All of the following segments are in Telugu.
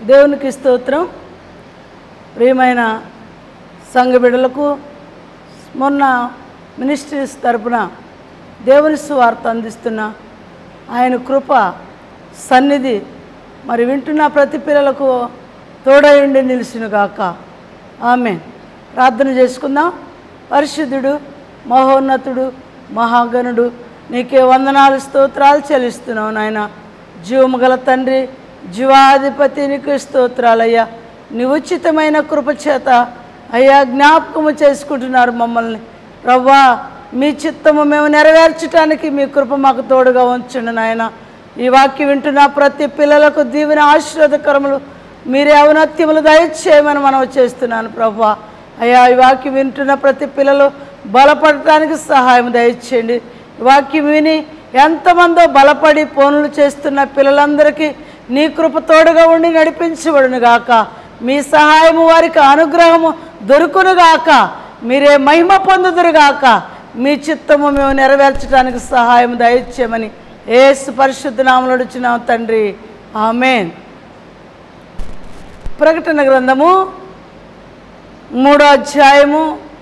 దేవునికి స్తోత్రం ప్రియమైన సంఘ బిడ్డలకు మొన్న మినిస్ట్రీస్ తరపున దేవుని సువార్త అందిస్తున్న ఆయన కృప సన్నిధి మరి వింటున్న ప్రతి పిల్లలకు తోడయుండి నిలిచినగాక ఆమె ప్రార్థన చేసుకుందాం పరిశుద్ధుడు మహోన్నతుడు మహాగణుడు నీకే వందనాలు స్తోత్రాలు చెల్లిస్తున్నావు నాయన జీవము గల తండ్రి జీవాధిపతి నీకు స్తోత్రాలయ్యా నీ ఉచితమైన కృపచేత అయ్యా జ్ఞాపకము చేసుకుంటున్నారు మమ్మల్ని ప్రవ్వా మీ చిత్తము మేము నెరవేర్చడానికి మీ కృప మాకు తోడుగా ఉంచండి నాయన ఈ వాక్యం వింటున్న ప్రతి పిల్లలకు దీవెన ఆశీర్వాదకరములు మీరే ఔన్నత్యములు దయచేయమని మనం చేస్తున్నాను ప్రభా అయ్యా ఈ వాక్యం వింటున్న ప్రతి పిల్లలు బలపడటానికి సహాయం దయచేయండి ఈ వాక్యం విని ఎంతమందో బలపడి పనులు చేస్తున్న పిల్లలందరికీ నీ కృప తోడుగా ఉండి నడిపించబడును గాక మీ సహాయము వారికి అనుగ్రహము దొరుకును గాక మీరే మహిమ పొందుదురు గాక మీ చిత్తము మేము నెరవేర్చడానికి సహాయం దయచేయమని ఏసు పరిశుద్ధ నామలు వచ్చినాం తండ్రి ఆమెన్ ప్రకటన గ్రంథము మూడో అధ్యాయము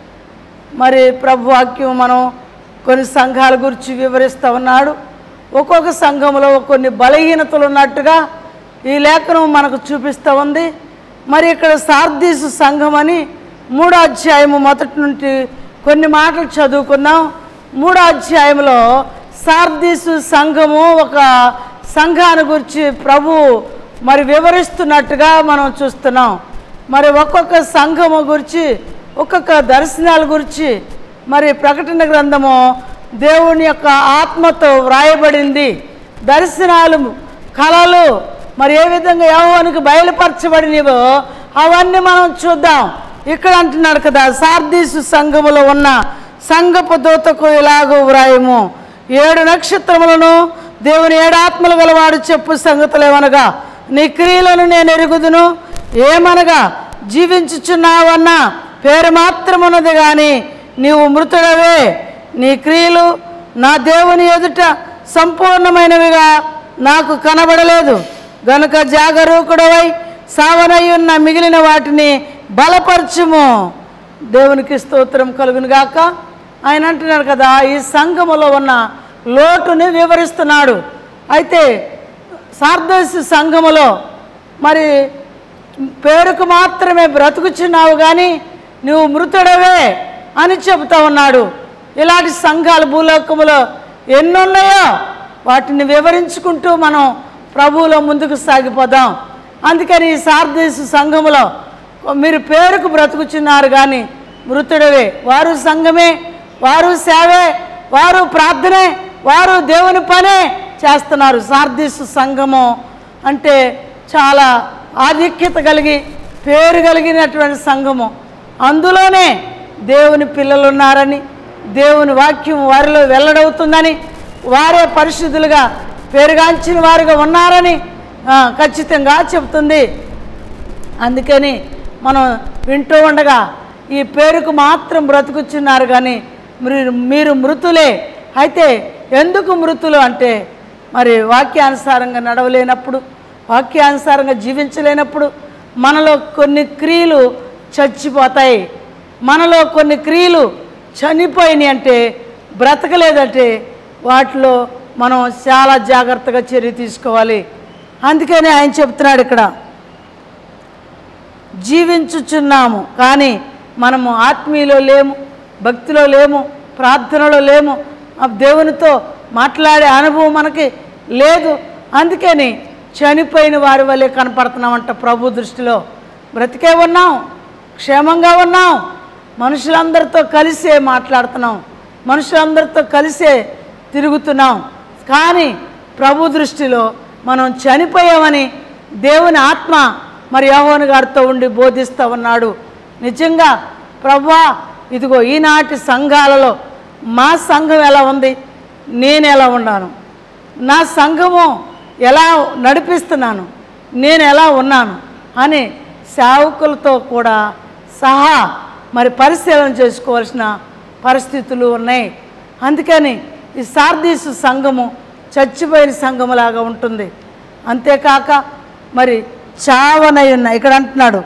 మరి ప్రభు వాక్యం మనం కొన్ని సంఘాల గురించి వివరిస్తూ ఉన్నాడు ఒక్కొక్క సంఘంలో కొన్ని బలహీనతలు ఉన్నట్టుగా ఈ లేఖనం మనకు చూపిస్తూ ఉంది మరి ఇక్కడ సార్దీసు సంఘం అని మూడో అధ్యాయము మొదటి నుండి కొన్ని మాటలు చదువుకున్నాం మూడో అధ్యాయంలో సార్దీసు సంఘము ఒక సంఘాన్ని గురించి ప్రభు మరి వివరిస్తున్నట్టుగా మనం చూస్తున్నాం మరి ఒక్కొక్క సంఘము గురించి ఒక్కొక్క దర్శనాల గురించి మరి ప్రకటన గ్రంథము దేవుని యొక్క ఆత్మతో వ్రాయబడింది దర్శనాలు కళలు మరి ఏ విధంగా యహోవానికి బయలుపరచబడినవో అవన్నీ మనం చూద్దాం ఇక్కడ అంటున్నాడు కదా సార్దీసు సంఘములో ఉన్న సంఘపు దూతకు ఇలాగూ వ్రాయము ఏడు నక్షత్రములను దేవుని ఏడు ఆత్మలు గలవాడు చెప్పు సంగతులేమనగా నీ క్రియలను నేను ఎరుగుదును ఏమనగా జీవించుచున్నావన్న పేరు మాత్రమున్నది కానీ నీవు మృతుడవే నీ క్రియలు నా దేవుని ఎదుట సంపూర్ణమైనవిగా నాకు కనబడలేదు గనుక జాగరూకుడవై సావనయ్యున్న మిగిలిన వాటిని బలపరచుము దేవునికి స్తోత్రం కలుగును గాక ఆయన అంటున్నాడు కదా ఈ సంఘములో ఉన్న లోటుని వివరిస్తున్నాడు అయితే సార్దర్శి సంఘములో మరి పేరుకు మాత్రమే బ్రతుకుచున్నావు కానీ నువ్వు మృతుడవే అని చెబుతా ఉన్నాడు ఇలాంటి సంఘాలు భూలోకములో ఎన్నున్నాయో వాటిని వివరించుకుంటూ మనం ప్రభువులో ముందుకు సాగిపోదాం అందుకని ఈ సార్దేశ సంఘములో మీరు పేరుకు బ్రతుకుచున్నారు కానీ మృతుడవే వారు సంఘమే వారు సేవే వారు ప్రార్థనే వారు దేవుని పనే చేస్తున్నారు సార్దీసు సంఘము అంటే చాలా ఆధిక్యత కలిగి పేరు కలిగినటువంటి సంఘము అందులోనే దేవుని పిల్లలు ఉన్నారని దేవుని వాక్యం వారిలో వెల్లడవుతుందని వారే పరిశుద్ధులుగా పేరుగాంచిన వారుగా ఉన్నారని ఆ, ఖచ్చితంగా చెబుతుంది అందుకని మనం వింటూ ఉండగా ఈ పేరుకు మాత్రం బ్రతుకుచున్నారు కానీ మీరు మీరు మృతులే అయితే ఎందుకు మృతులు అంటే మరి వాక్యానుసారంగా నడవలేనప్పుడు వాక్యానుసారంగా జీవించలేనప్పుడు మనలో కొన్ని క్రియలు చచ్చిపోతాయి మనలో కొన్ని క్రియలు చనిపోయినాయి అంటే బ్రతకలేదంటే వాటిలో మనం చాలా జాగ్రత్తగా చర్య తీసుకోవాలి అందుకని ఆయన చెప్తున్నాడు ఇక్కడ జీవించుచున్నాము కానీ మనము ఆత్మీయలో లేము భక్తిలో లేము ప్రార్థనలో లేము ఆ దేవునితో మాట్లాడే అనుభవం మనకి లేదు అందుకని చనిపోయిన వారి వల్లే కనపడుతున్నామంట ప్రభు దృష్టిలో బ్రతికే ఉన్నాం క్షేమంగా ఉన్నాం మనుషులందరితో కలిసే మాట్లాడుతున్నాం మనుషులందరితో కలిసే తిరుగుతున్నాం కానీ ప్రభు దృష్టిలో మనం చనిపోయామని దేవుని ఆత్మ మరి యోహోను గారితో ఉండి బోధిస్తూ ఉన్నాడు నిజంగా ప్రభా ఇదిగో ఈనాటి సంఘాలలో మా సంఘం ఎలా ఉంది నేను ఎలా ఉన్నాను నా సంఘము ఎలా నడిపిస్తున్నాను నేను ఎలా ఉన్నాను అని సేవకులతో కూడా సహా మరి పరిశీలన చేసుకోవాల్సిన పరిస్థితులు ఉన్నాయి అందుకని ఈ సార్దీసు సంఘము చచ్చిపోయిన సంఘములాగా ఉంటుంది అంతేకాక మరి చావనై ఉన్నాయి ఇక్కడ అంటున్నాడు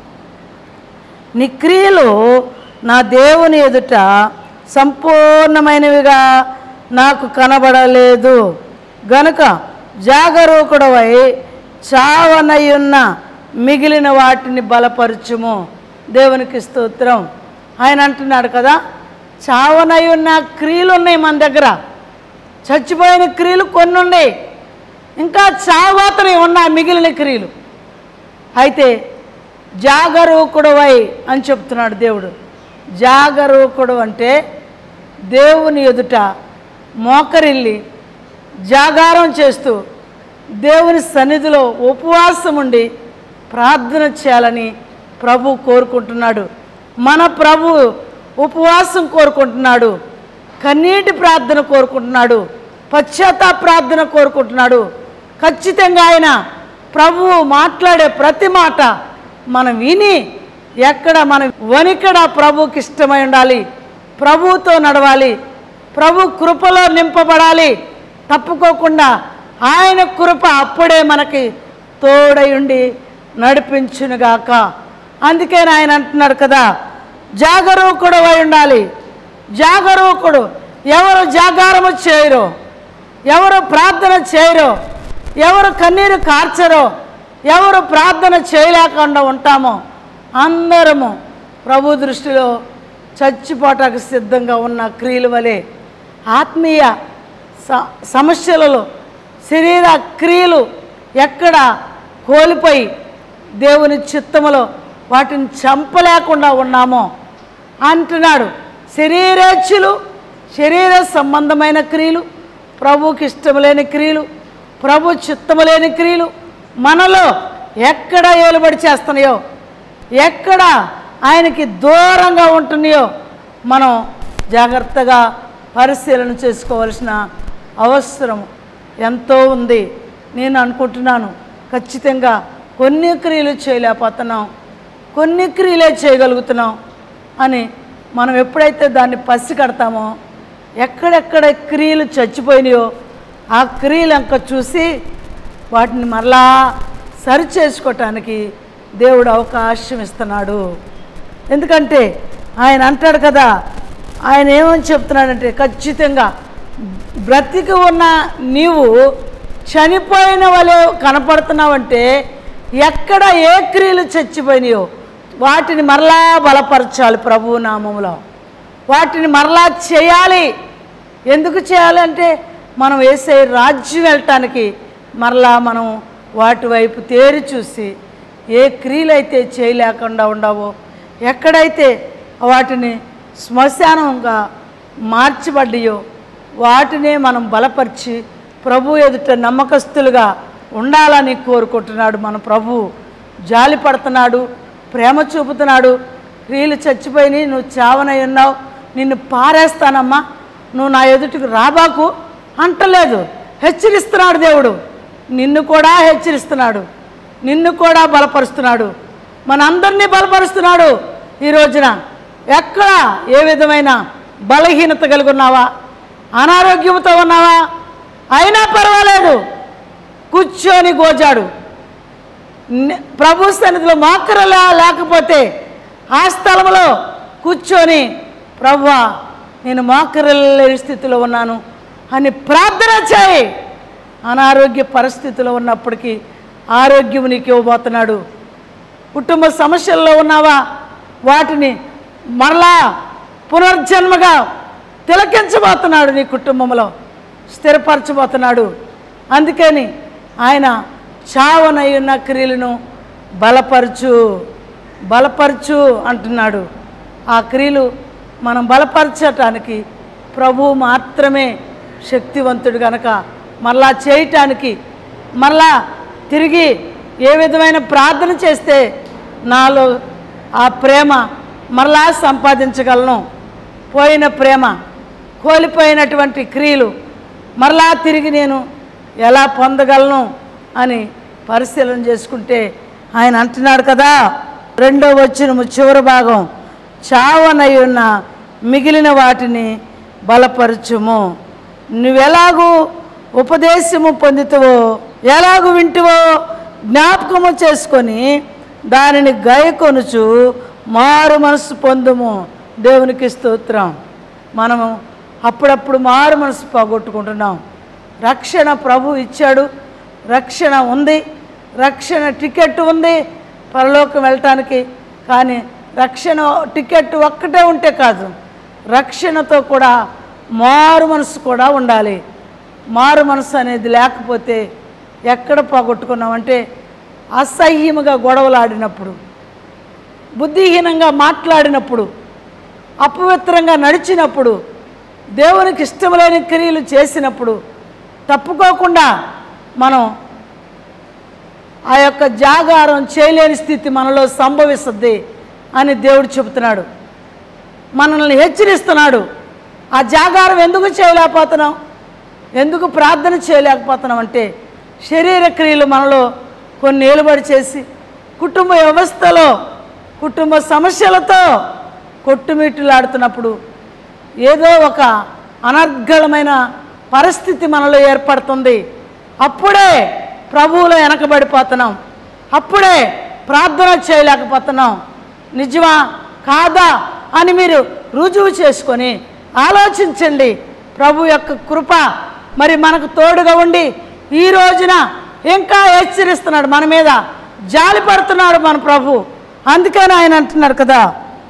నీ క్రియలు నా దేవుని ఎదుట సంపూర్ణమైనవిగా నాకు కనబడలేదు గనుక జాగరూకుడవై చావనయున్న మిగిలిన వాటిని బలపరచుము దేవునికి స్తోత్రం ఆయన అంటున్నాడు కదా చావనయున్న క్రియలు ఉన్నాయి మన దగ్గర చచ్చిపోయిన క్రియలు కొన్ని ఉన్నాయి ఇంకా చావాతనే ఉన్న మిగిలిన క్రియలు అయితే జాగరూకుడవై అని చెప్తున్నాడు దేవుడు జాగరూకుడు అంటే దేవుని ఎదుట మోకరిల్లి జాగారం చేస్తూ దేవుని సన్నిధిలో ఉపవాసం ఉండి ప్రార్థన చేయాలని ప్రభు కోరుకుంటున్నాడు మన ప్రభు ఉపవాసం కోరుకుంటున్నాడు కన్నీటి ప్రార్థన కోరుకుంటున్నాడు పశ్చాత్తాప ప్రార్థన కోరుకుంటున్నాడు ఖచ్చితంగా ఆయన ప్రభువు మాట్లాడే ప్రతి మాట మనం విని ఎక్కడ మన వనికడ ప్రభువుకి ఇష్టమై ఉండాలి ప్రభువుతో నడవాలి ప్రభు కృపలో నింపబడాలి తప్పుకోకుండా ఆయన కృప అప్పుడే మనకి తోడై ఉండి నడిపించునుగాక అందుకే ఆయన అంటున్నాడు కదా జాగరూకుడు అయి ఉండాలి జాగరూకుడు ఎవరు జాగారము చేయరు ఎవరు ప్రార్థన చేయరో ఎవరు కన్నీరు కార్చరో ఎవరు ప్రార్థన చేయలేకుండా ఉంటామో అందరము ప్రభు దృష్టిలో చచ్చిపోటానికి సిద్ధంగా ఉన్న క్రియల వలె ఆత్మీయ స- సమస్యలలో శరీర క్రియలు ఎక్కడ కోల్పోయి దేవుని చిత్తములో వాటిని చంపలేకుండా ఉన్నామో అంటున్నాడు శరీరేచ్ఛలు శరీర సంబంధమైన క్రియలు ప్రభుకి ఇష్టం లేని క్రియలు ప్రభు చిత్తము లేని క్రియలు మనలో ఎక్కడ ఏలుబడి చేస్తున్నాయో ఎక్కడ ఆయనకి దూరంగా ఉంటున్నాయో మనం జాగ్రత్తగా పరిశీలన చేసుకోవాల్సిన అవసరం ఎంతో ఉంది నేను అనుకుంటున్నాను ఖచ్చితంగా కొన్ని క్రియలు చేయలేకపోతున్నాం కొన్ని క్రియలే చేయగలుగుతున్నాం అని మనం ఎప్పుడైతే దాన్ని పసిగడతామో ఎక్కడెక్కడ క్రియలు చచ్చిపోయినాయో ఆ క్రియలు అంక చూసి వాటిని మరలా సరి చేసుకోవటానికి దేవుడు అవకాశం ఇస్తున్నాడు ఎందుకంటే ఆయన అంటాడు కదా ఆయన ఏమని చెప్తున్నాడంటే ఖచ్చితంగా బ్రతికి ఉన్న నీవు చనిపోయిన వలె కనపడుతున్నావంటే ఎక్కడ ఏ క్రియలు చచ్చిపోయినాయో వాటిని మరలా బలపరచాలి ప్రభువు నామములో వాటిని మరలా చేయాలి ఎందుకు చేయాలంటే మనం వేసే రాజ్యం వెళ్ళటానికి మరలా మనం వాటి వైపు తేరి చూసి ఏ క్రియలైతే చేయలేకుండా ఉండవో ఎక్కడైతే వాటిని శ్మశానంగా మార్చబడ్డాయో వాటినే మనం బలపరిచి ప్రభు ఎదుట నమ్మకస్తులుగా ఉండాలని కోరుకుంటున్నాడు మన ప్రభు జాలి పడుతున్నాడు ప్రేమ చూపుతున్నాడు క్రియలు చచ్చిపోయి నువ్వు చావనై ఉన్నావు నిన్ను పారేస్తానమ్మా నువ్వు నా ఎదుటికి రాబాకు అంటలేదు హెచ్చరిస్తున్నాడు దేవుడు నిన్ను కూడా హెచ్చరిస్తున్నాడు నిన్ను కూడా బలపరుస్తున్నాడు మనందరినీ బలపరుస్తున్నాడు ఈ రోజున ఎక్కడ ఏ విధమైన బలహీనత కలిగి ఉన్నావా అనారోగ్యంతో ఉన్నావా అయినా పర్వాలేదు కూర్చొని గోజాడు ని- ప్రభు సన్నిధిలో మోకరలా లేకపోతే ఆ స్థలంలో కూర్చొని ప్రభువా నేను మోకరలేని స్థితిలో ఉన్నాను అని ప్రార్థన చేయి అనారోగ్య పరిస్థితిలో ఉన్నప్పటికీ ఆరోగ్యం నీకు ఇవ్వబోతున్నాడు కుటుంబ సమస్యల్లో ఉన్నావా వాటిని మరలా పునర్జన్మగా తిలకించబోతున్నాడు నీ కుటుంబంలో స్థిరపరచబోతున్నాడు అందుకని ఆయన చావనై ఉన్న క్రియలను బలపరచు బలపరచు అంటున్నాడు ఆ క్రియలు మనం బలపరచటానికి ప్రభు మాత్రమే శక్తివంతుడు గనక మరలా చేయటానికి మరలా తిరిగి ఏ విధమైన ప్రార్థన చేస్తే నాలో ఆ ప్రేమ మరలా సంపాదించగలను పోయిన ప్రేమ కోల్పోయినటువంటి క్రియలు మరలా తిరిగి నేను ఎలా పొందగలను అని పరిశీలన చేసుకుంటే ఆయన అంటున్నాడు కదా రెండో వచ్చిన చివరి భాగం చావనై ఉన్న మిగిలిన వాటిని బలపరచుము నువ్వెలాగూ ఉపదేశము పొందుతావో ఎలాగూ వింటువో జ్ఞాపకము చేసుకొని దానిని గైకొనుచు మారు మనసు పొందుము దేవునికి స్తోత్రం మనము అప్పుడప్పుడు మారు మనసు పోగొట్టుకుంటున్నాం రక్షణ ప్రభు ఇచ్చాడు రక్షణ ఉంది రక్షణ టికెట్ ఉంది పరలోకం వెళ్ళటానికి కానీ రక్షణ టికెట్ ఒక్కటే ఉంటే కాదు రక్షణతో కూడా మారు మనసు కూడా ఉండాలి మారు మనసు అనేది లేకపోతే ఎక్కడ పోగొట్టుకున్నామంటే అసహ్యముగా గొడవలాడినప్పుడు బుద్ధిహీనంగా మాట్లాడినప్పుడు అపవిత్రంగా నడిచినప్పుడు దేవునికి ఇష్టం లేని క్రియలు చేసినప్పుడు తప్పుకోకుండా మనం ఆ యొక్క జాగారం చేయలేని స్థితి మనలో సంభవిస్తుంది అని దేవుడు చెబుతున్నాడు మనల్ని హెచ్చరిస్తున్నాడు ఆ జాగారం ఎందుకు చేయలేకపోతున్నాం ఎందుకు ప్రార్థన చేయలేకపోతున్నాం అంటే శరీర క్రియలు మనలో కొన్ని ఏలుబడి చేసి కుటుంబ వ్యవస్థలో కుటుంబ సమస్యలతో కొట్టుమిట్టులాడుతున్నప్పుడు ఏదో ఒక అనర్గళమైన పరిస్థితి మనలో ఏర్పడుతుంది అప్పుడే ప్రభువులో వెనకబడిపోతున్నాం అప్పుడే ప్రార్థన చేయలేకపోతున్నాం నిజమా కాదా అని మీరు రుజువు చేసుకొని ఆలోచించండి ప్రభు యొక్క కృప మరి మనకు తోడుగా ఉండి ఈ రోజున ఇంకా హెచ్చరిస్తున్నాడు మన మీద జాలి పడుతున్నాడు మన ప్రభు అందుకని ఆయన అంటున్నాడు కదా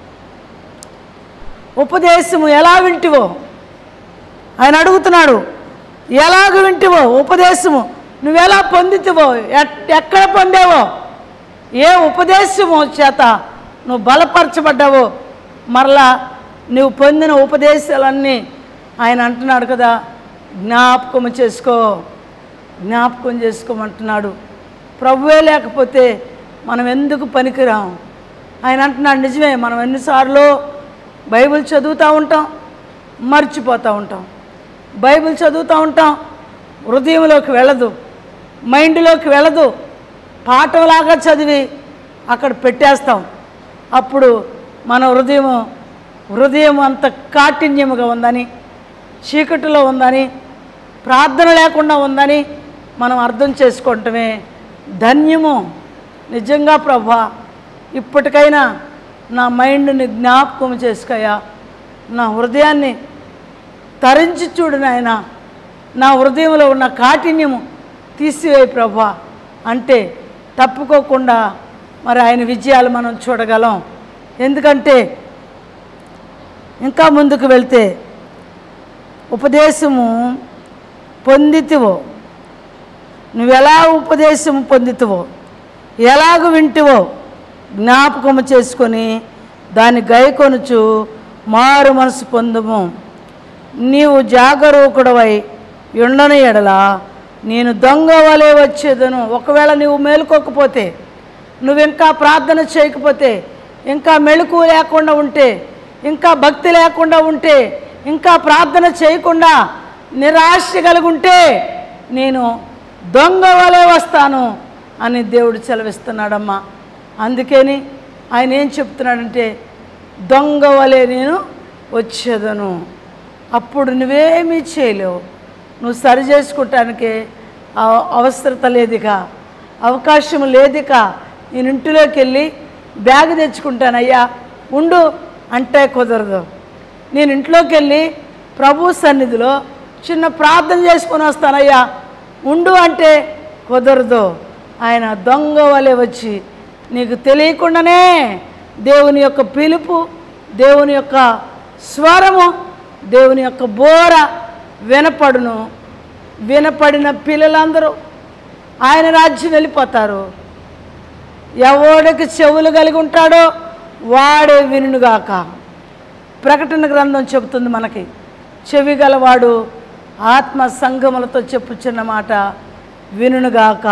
ఉపదేశము ఎలా వింటివో ఆయన అడుగుతున్నాడు ఎలాగ వింటివో ఉపదేశము నువ్వెలా పొందితివో ఎట్- ఎక్కడ పొందావో ఏ ఉపదేశము చేత నువ్వు బలపరచబడ్డావో మరలా నువ్వు పొందిన ఉపదేశాలన్నీ ఆయన అంటున్నాడు కదా జ్ఞాపకం చేసుకో జ్ఞాపకం చేసుకోమంటున్నాడు ప్రభువే లేకపోతే మనం ఎందుకు పనికిరాం ఆయన అంటున్నాడు నిజమే మనం ఎన్నిసార్లు బైబిల్ చదువుతూ ఉంటాం మర్చిపోతూ ఉంటాం బైబిల్ చదువుతూ ఉంటాం హృదయంలోకి వెళ్ళదు మైండ్లోకి వెళ్ళదు పాఠంలాగా చదివి అక్కడ పెట్టేస్తాం అప్పుడు మన హృదయం హృదయం అంత కాఠిన్యముగా ఉందని చీకటిలో ఉందని ప్రార్థన లేకుండా ఉందని మనం అర్థం చేసుకుంటమే ధన్యము నిజంగా ప్రభా ఇప్పటికైనా నా మైండ్ని జ్ఞాపకం చేసుకోయా నా హృదయాన్ని తరించి చూడు నాయన నా హృదయంలో ఉన్న కాఠిన్యము తీసివేయి ప్రభా అంటే తప్పుకోకుండా మరి ఆయన విజయాలు మనం చూడగలం ఎందుకంటే ఇంకా ముందుకు వెళ్తే ఉపదేశము పొందితివో నువ్వెలా ఉపదేశము పొందితివో ఎలాగ వింటివో జ్ఞాపకము చేసుకొని దాన్ని గైకొనుచు మారు మనసు పొందుము నీవు జాగరూకుడవై ఉండని ఎడల నేను దొంగ వలె వచ్చేదను ఒకవేళ నీవు మేలుకోకపోతే నువ్వు ఇంకా ప్రార్థన చేయకపోతే ఇంకా మెళుకు లేకుండా ఉంటే ఇంకా భక్తి లేకుండా ఉంటే ఇంకా ప్రార్థన చేయకుండా నిరాశ కలిగి ఉంటే నేను దొంగ వలె వస్తాను అని దేవుడు సెలవిస్తున్నాడమ్మా అందుకని ఆయన ఏం చెప్తున్నాడంటే దొంగ వలె నేను వచ్చేదను అప్పుడు నువ్వేమీ చేయలేవు నువ్వు సరి చేసుకుంటానికి అవ- అవసరత లేదిక అవకాశం లేదిక నేను ఇంటిలోకి వెళ్ళి బ్యాగ్ తెచ్చుకుంటానయ్యా ఉండు అంటే కుదరదు నేను ఇంట్లోకి వెళ్ళి ప్రభు సన్నిధిలో చిన్న ప్రార్థన చేసుకొని వస్తానయ్యా ఉండు అంటే కుదరదు ఆయన దొంగ వలె వచ్చి నీకు తెలియకుండానే దేవుని యొక్క పిలుపు దేవుని యొక్క స్వరము దేవుని యొక్క బోర వినపడును వినపడిన పిల్లలందరూ ఆయన రాజ్యం వెళ్ళిపోతారు ఎవడికి చెవులు కలిగి ఉంటాడో వాడే వినుగాక ప్రకటన గ్రంథం చెబుతుంది మనకి చెవి గలవాడు ఆత్మ సంగములతో చెప్పుచున్న మాట వినుగాక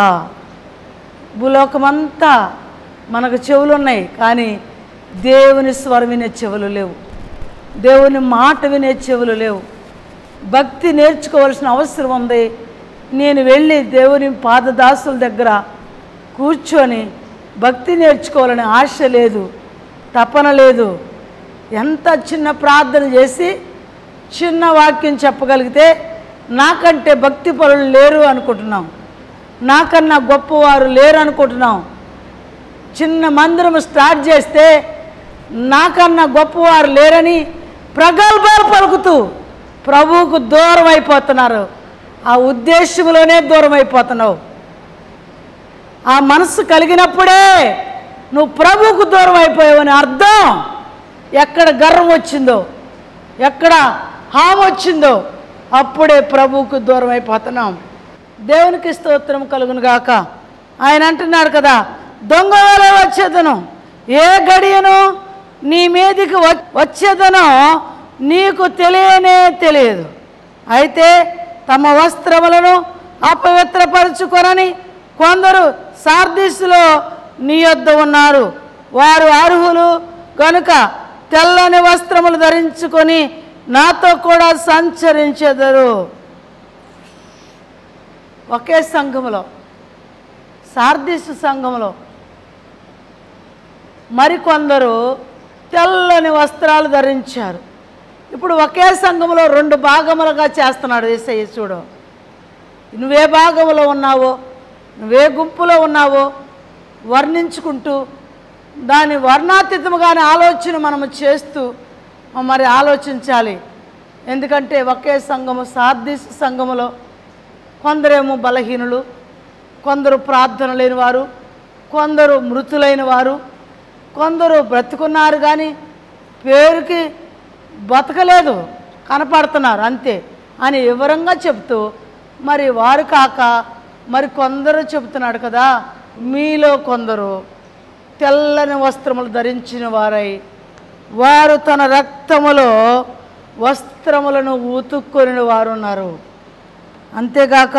భూలోకమంతా మనకు చెవులు ఉన్నాయి కానీ దేవుని స్వరం వినే చెవులు లేవు దేవుని మాట వినే చెవులు లేవు భక్తి నేర్చుకోవాల్సిన అవసరం ఉంది నేను వెళ్ళి దేవుని పాదదాసుల దగ్గర కూర్చొని భక్తి నేర్చుకోవాలని ఆశ లేదు తపన లేదు ఎంత చిన్న ప్రార్థన చేసి చిన్న వాక్యం చెప్పగలిగితే నాకంటే భక్తి పరులు లేరు అనుకుంటున్నాం నాకన్నా గొప్పవారు లేరు అనుకుంటున్నాం చిన్న మందిరం స్టార్ట్ చేస్తే నాకన్నా గొప్పవారు లేరని ప్రగల్భాలు పలుకుతూ ప్రభువుకు దూరం అయిపోతున్నారు ఆ ఉద్దేశంలోనే దూరం అయిపోతున్నావు ఆ మనసు కలిగినప్పుడే నువ్వు ప్రభువుకు దూరం అయిపోయావని అర్థం ఎక్కడ గర్వం వచ్చిందో ఎక్కడ హామ్ వచ్చిందో అప్పుడే ప్రభువుకు దూరం అయిపోతున్నాం దేవునికి స్తోత్రం కలుగును గాక ఆయన అంటున్నాడు కదా దొంగ వలె వచ్చేదను ఏ గడియను నీ మీదికి వ- వచ్చేదనో నీకు తెలియనే తెలియదు అయితే తమ వస్త్రములను అపవిత్రపరుచుకొనని కొందరు సార్దిస్సులో నీ యొద్ద ఉన్నారు వారు అర్హులు కనుక తెల్లని వస్త్రములు ధరించుకొని నాతో కూడా సంచరించెదరు ఒకే సంఘములో సార్దిస్ సంఘములో మరికొందరు తెల్లని వస్త్రాలు ధరించారు ఇప్పుడు ఒకే సంఘములో రెండు భాగములుగా చేస్తున్నాడు ఏసయ్య చూడు నువ్వే భాగంలో ఉన్నావో నువ్వే గుంపులో ఉన్నావో వర్ణించుకుంటూ దాని వర్ణాతీతముగానే ఆలోచన మనము చేస్తూ మరి ఆలోచించాలి ఎందుకంటే ఒకే సంఘము సార్దీస్ సంఘములో కొందరేమో బలహీనులు కొందరు ప్రార్థన లేని వారు కొందరు మృతులైన వారు కొందరు బ్రతుకున్నారు కానీ పేరుకి బతకలేదు కనపడుతున్నారు అంతే అని వివరంగా చెప్తూ మరి వారు కాక మరి కొందరు చెబుతున్నాడు కదా మీలో కొందరు తెల్లని వస్త్రములు ధరించిన వారై వారు తన రక్తములో వస్త్రములను ఉతుక్కొని వారు ఉన్నారు అంతేగాక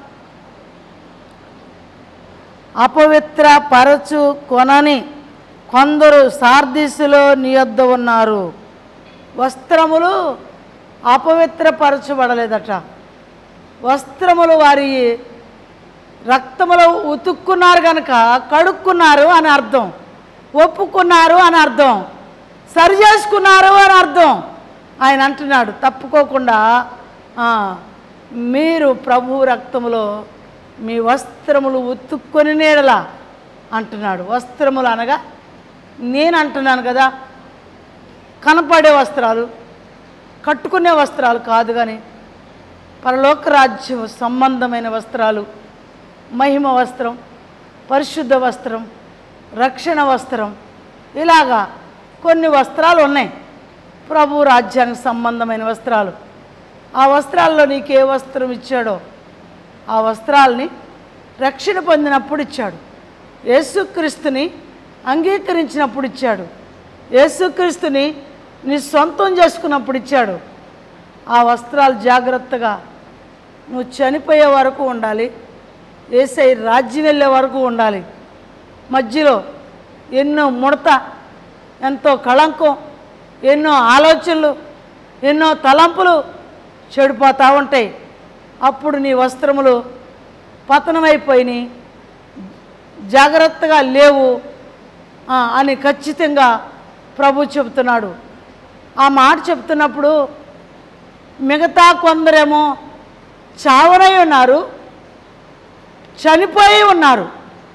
అపవిత్ర పరచు కొనని కొందరు సార్దిస్సులో నీ యొద్ద ఉన్నారు వస్త్రములు అపవిత్రపరచబడలేదట వస్త్రములు వారి రక్తములో ఉతుక్కున్నారు కనుక కడుక్కున్నారు అని అర్థం ఒప్పుకున్నారు అని అర్థం సరి చేసుకున్నారు అని అర్థం ఆయన అంటున్నాడు తప్పుకోకుండా ఆ, మీరు ప్రభు రక్తములో మీ వస్త్రములు ఉతుక్కొని నీడలా అంటున్నాడు వస్త్రములు అనగా నేను అంటున్నాను కదా కనపడే వస్త్రాలు కట్టుకునే వస్త్రాలు కాదు కానీ పరలోక రాజ్యం సంబంధమైన వస్త్రాలు మహిమ వస్త్రం పరిశుద్ధ వస్త్రం రక్షణ వస్త్రం ఇలాగా కొన్ని వస్త్రాలు ఉన్నాయి ప్రభు రాజ్యానికి సంబంధమైన వస్త్రాలు ఆ వస్త్రాల్లో నీకు ఏ వస్త్రం ఇచ్చాడో ఆ వస్త్రాల్ని రక్షణ పొందినప్పుడు ఇచ్చాడు యేసుక్రీస్తుని అంగీకరించినప్పుడు ఇచ్చాడు యేసుక్రీస్తుని నీ సొంతం చేసుకున్నప్పుడు ఇచ్చాడు ఆ వస్త్రాలు జాగ్రత్తగా నువ్వు చనిపోయే వరకు ఉండాలి ఏసై రాజ్యం వెళ్ళే వరకు ఉండాలి మధ్యలో ఎన్నో ముడత ఎంతో కళంకం ఎన్నో ఆలోచనలు ఎన్నో తలంపులు చెడిపోతూ ఉంటాయి అప్పుడు నీ వస్త్రములు పతనమైపోయినాయి జాగ్రత్తగా లేవు ఆ, అని ఖచ్చితంగా ప్రభు చెబుతున్నాడు ఆ మాట చెప్తున్నప్పుడు మిగతా కొందరేమో చావనై ఉన్నారు చనిపోయి ఉన్నారు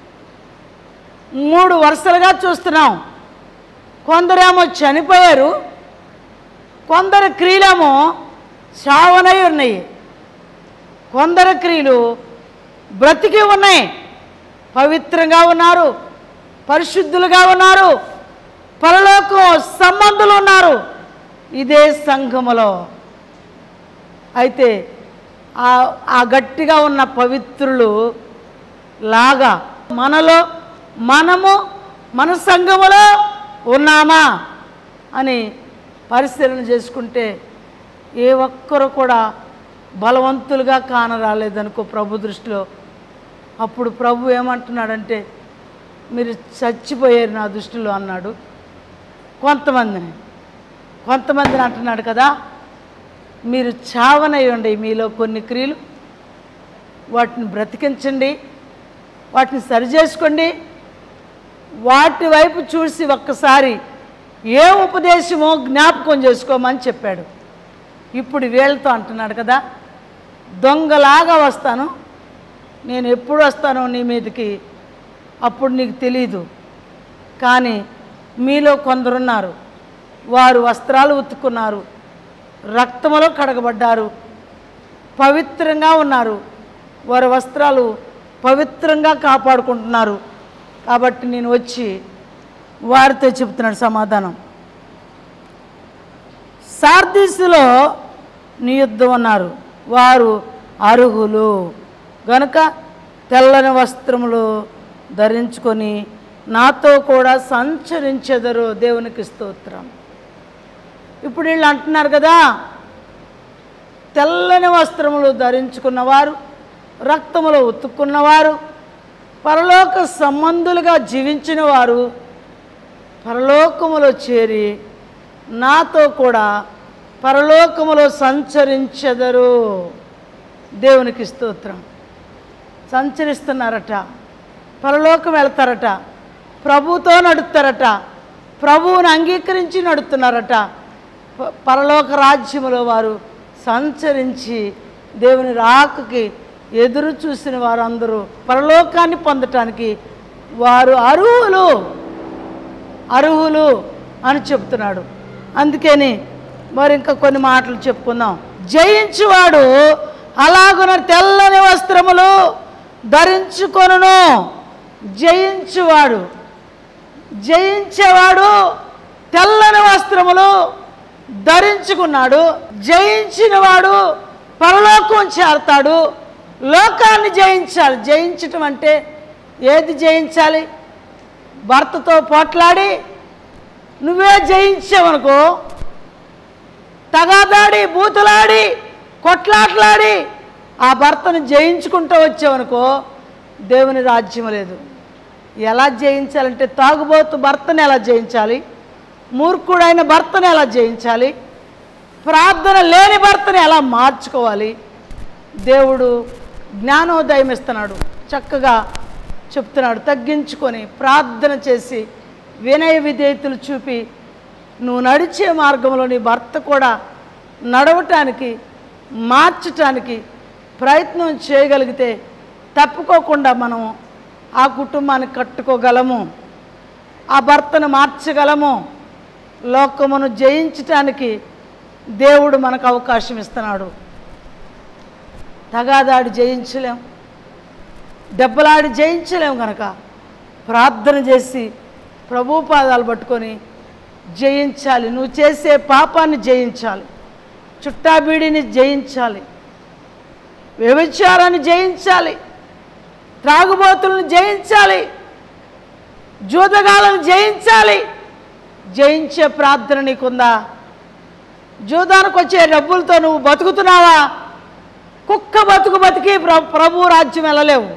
మూడు వరుసలుగా చూస్తున్నాం కొందరేమో చనిపోయారు కొందరు క్రియలేమో చావనై ఉన్నాయి కొందరు క్రియలు బ్రతికి ఉన్నాయి పవిత్రంగా ఉన్నారు పరిశుద్ధులుగా ఉన్నారు పరలోకం సంబంధులు ఉన్నారు ఇదే సంఘములో అయితే ఆ ఆ గట్టిగా ఉన్న పవిత్రులు లాగా మనలో మనము మన సంఘములో ఉన్నామా అని పరిశీలన చేసుకుంటే ఏ ఒక్కరు కూడా బలవంతులుగా కానరాలేదనుకో ప్రభు దృష్టిలో అప్పుడు ప్రభు ఏమంటున్నాడంటే మీరు చచ్చిపోయారు నా దృష్టిలో అన్నాడు కొంతమందిని కొంతమందిని అంటున్నాడు కదా మీరు చావనయ్యండి మీలో కొన్ని క్రియలు వాటిని బ్రతికించండి వాటిని సరిచేసుకోండి వాటి వైపు చూసి ఒక్కసారి ఏ ఉపదేశమో జ్ఞాపకం చేసుకోమని చెప్పాడు ఇప్పుడు వీళ్ళతో అంటున్నాడు కదా దొంగలాగా వస్తాను నేను ఎప్పుడు వస్తానో నీ మీదకి అప్పుడు నీకు తెలీదు కానీ మీలో కొందరున్నారు వారు వస్త్రాలు ఉతుక్కున్నారు రక్తములో కడగబడ్డారు పవిత్రంగా ఉన్నారు వారి వస్త్రాలు పవిత్రంగా కాపాడుకుంటున్నారు కాబట్టి నేను వచ్చి వారితో చెప్తున్నాడు సమాధానం సార్దీసులో నీ యుద్ధం అన్నారు వారు అర్హులు గనుక తెల్లని వస్త్రములు ధరించుకొని నాతో కూడా సంచరించెదరు దేవునికి స్తోత్రం ఇప్పుడు వీళ్ళు అంటున్నారు కదా తెల్లని వస్త్రములు ధరించుకున్నవారు రక్తములో ఉతుక్కున్నవారు పరలోక సంబంధులుగా జీవించిన వారు పరలోకములో చేరి నాతో కూడా పరలోకములో సంచరించెదరు దేవునికి స్తోత్రం సంచరిస్తున్నారట పరలోకం వెళ్తారట ప్రభుతో నడుస్తారట ప్రభువుని అంగీకరించి నడుస్తున్నారట ప- పరలోక రాజ్యములో వారు సంచరించి దేవుని రాకకి ఎదురు చూసిన వారందరూ పరలోకాన్ని పొందటానికి వారు అర్హులు అర్హులు అని చెప్తున్నాడు అందుకని మరి ఇంకా కొన్ని మాటలు చెప్పుకుందాం జయించువాడు అలాగున తెల్లని వస్త్రములు ధరించుకొనును జయించువాడు జయించేవాడు తెల్లని వస్త్రములు ధరించుకున్నాడు జయించినవాడు పరలోకం చేరతాడు లోకాన్ని జయించాలి జయించటం అంటే ఏది జయించాలి భర్తతో పోట్లాడి నువ్వే జయించావనుకో తగాదాడి బూతులాడి కొట్లాట్లాడి ఆ భర్తను జయించుకుంటూ వచ్చావనుకో దేవుని రాజ్యం లేదు ఎలా జయించాలంటే తాగుబోతు భర్తను ఎలా జయించాలి మూర్ఖుడైన భర్తను ఎలా జయించాలి ప్రార్థన లేని భర్తను ఎలా మార్చుకోవాలి దేవుడు జ్ఞానోదయం ఇస్తున్నాడు చక్కగా చెప్తున్నాడు తగ్గించుకొని ప్రార్థన చేసి వినయ విధేయతలు చూపి నువ్వు నడిచే మార్గంలో నీ భర్త కూడా నడవటానికి మార్చటానికి ప్రయత్నం చేయగలిగితే తప్పుకోకుండా మనం ఆ కుటుంబాన్ని కట్టుకోగలము ఆ భర్తను మార్చగలము లోకమును జయించటానికి దేవుడు మనకు అవకాశం ఇస్తున్నాడు తగాదాడి జయించలేం దెబ్బలాడి జయించలేం కనుక ప్రార్థన చేసి ప్రభు పాదాలు పట్టుకొని జయించాలి నువ్వు చేసే పాపాన్ని జయించాలి చుట్టాబీడిని జయించాలి వ్యభిచారాన్ని జయించాలి త్రాగుబోతులను జయించాలి జూదగాలను జయించాలి జయించే ప్రార్థన నీకుందా జూదానికి వచ్చే డబ్బులతో నువ్వు బతుకుతున్నావా కుక్క బతుకు బతికి ప్ర- ప్రభు రాజ్యం వెళ్ళలేవు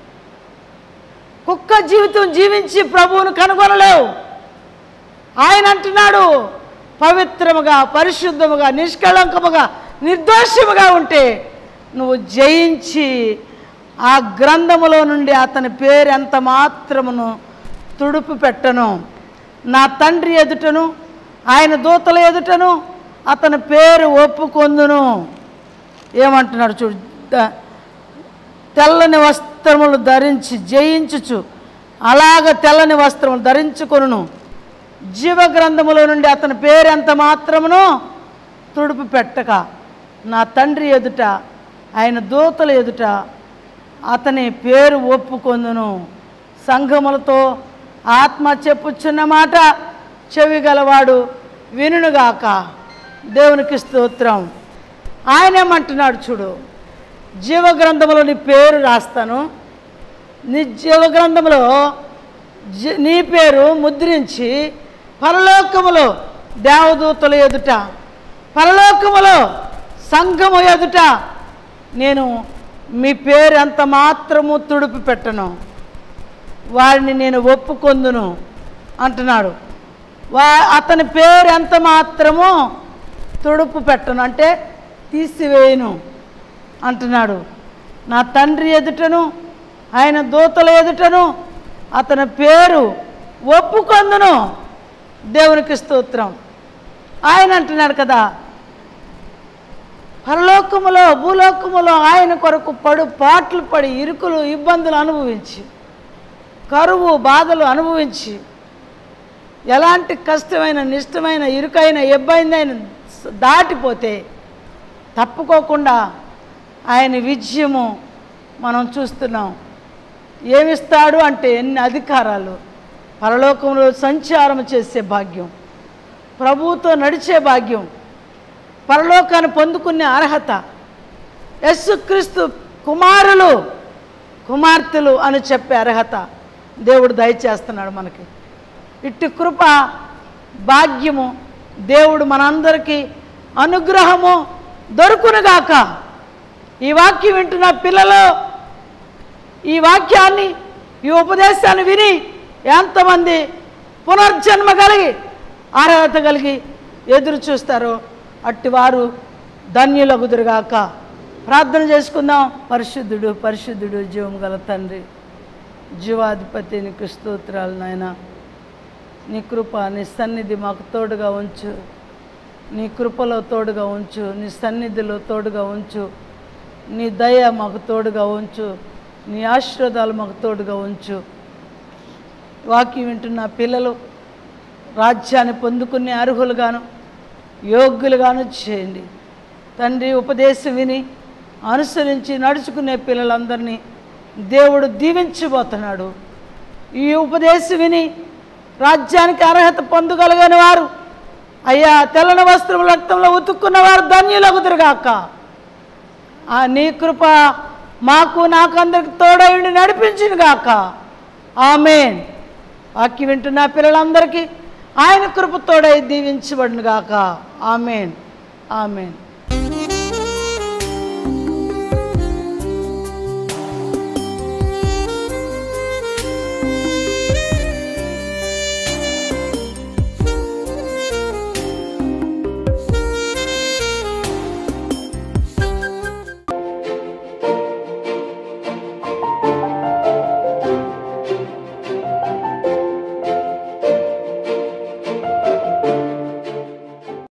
కుక్క జీవితం జీవించి ప్రభువును కనుగొనలేవు ఆయన అంటున్నాడు పవిత్రముగా పరిశుద్ధముగా నిష్కళంకముగా నిర్దోషముగా ఉంటే నువ్వు జయించి ఆ గ్రంథములో నుండి అతని పేరు ఎంత మాత్రమును తుడుపు పెట్టను నా తండ్రి ఎదుటను ఆయన దూతల ఎదుటను అతని పేరు ఒప్పుకొందును ఏమంటున్నాడు చూడు ద- తెల్లని వస్త్రములు ధరించి జయించుచు అలాగ తెల్లని వస్త్రములు ధరించుకొనును జీవ గ్రంథములో నుండి అతని పేరు ఎంత మాత్రమును తుడుపు పెట్టక నా తండ్రి ఎదుట ఆయన దూతల ఎదుట అతని పేరు ఒప్పుకొందును సంఘములతో ఆత్మ చెప్పుచున్న మాట చెవి గలవాడు వినుగాక దేవునికి స్తోత్రం ఆయన ఏమంటున్నాడు చూడు జీవ గ్రంథంలో నీ పేరు రాస్తాను నీ జీవ గ్రంథంలో జీ- నీ పేరు ముద్రించి పరలోకములో దేవదూతల ఎదుట పరలోకములో సంఘము ఎదుట నేను మీ పేరు ఎంత మాత్రము తుడిపి పెట్టను వారిని నేను ఒప్పుకొందును అంటున్నాడు వా అతని పేరు ఎంత మాత్రము తుడుపు పెట్టను అంటే తీసివేయను అంటున్నాడు నా తండ్రి ఎదుటను ఆయన దూతల ఎదుటను అతని పేరు ఒప్పుకొందును దేవునికి స్తోత్రం ఆయన అంటున్నాడు కదా పరలోకములో భూలోకములో ఆయన కొరకు పడు పాటలు పడి ఇరుకులు ఇబ్బందులు అనుభవించి కరువు బాధలు అనుభవించి ఎలాంటి కష్టమైన నిష్టమైన ఇరుకైన ఇబ్బందైన దాటిపోతే తప్పుకోకుండా ఆయన విజయము మనం చూస్తున్నాం ఏమిస్తాడు అంటే ఎన్ని అధికారాలు పరలోకంలో సంచారం చేసే భాగ్యం ప్రభువుతో నడిచే భాగ్యం పరలోకాన్ని పొందుకునే అర్హత యస్సుక్రీస్తు కుమారులు కుమార్తెలు అని చెప్పే అర్హత దేవుడు దయచేస్తున్నాడు మనకి ఇట్టి కృప భాగ్యము దేవుడు మనందరికీ అనుగ్రహము దొరుకునుగాక ఈ వాక్యం వింటున్న పిల్లలు ఈ వాక్యాన్ని ఈ ఉపదేశాన్ని విని ఎంతమంది పునర్జన్మ కలిగి అర్హత కలిగి ఎదురు చూస్తారో అట్టివారు ధన్యులగుదురుగాక ప్రార్థన చేసుకుందాం పరిశుద్ధుడు పరిశుద్ధుడు జీవం గల తండ్రి జీవాధిపతి నీకు స్తోత్రాలు నాయన నీ కృప నీ సన్నిధి మాకు తోడుగా ఉంచు నీ కృపలో తోడుగా ఉంచు నీ సన్నిధిలో తోడుగా ఉంచు నీ దయ మాకు తోడుగా ఉంచు నీ ఆశీర్వాదాలు మాకు తోడుగా ఉంచు వాక్యం వింటున్న పిల్లలు రాజ్యాన్ని పొందుకునే అర్హులుగాను యోగ్యులుగాను చేయండి తండ్రి ఉపదేశం విని అనుసరించి నడుచుకునే పిల్లలందరినీ దేవుడు దీవించబోతున్నాడు ఈ ఉపదేశం విని రాజ్యానికి అర్హత పొందగలిగిన వారు అయ్యా తెల్లని వస్త్రం రక్తంలో ఉతుక్కున్న వారు ధన్యులగుదురుగాక ఆ నీ కృప మాకు నాకు అందరికి తోడయుండి నడిపించును గాక ఆమెన్ వాక్యం వింటున్న పిల్లలందరికీ ఆయన కృప తోడై దీవించబడును గాక ఆమెన్ ఆమెన్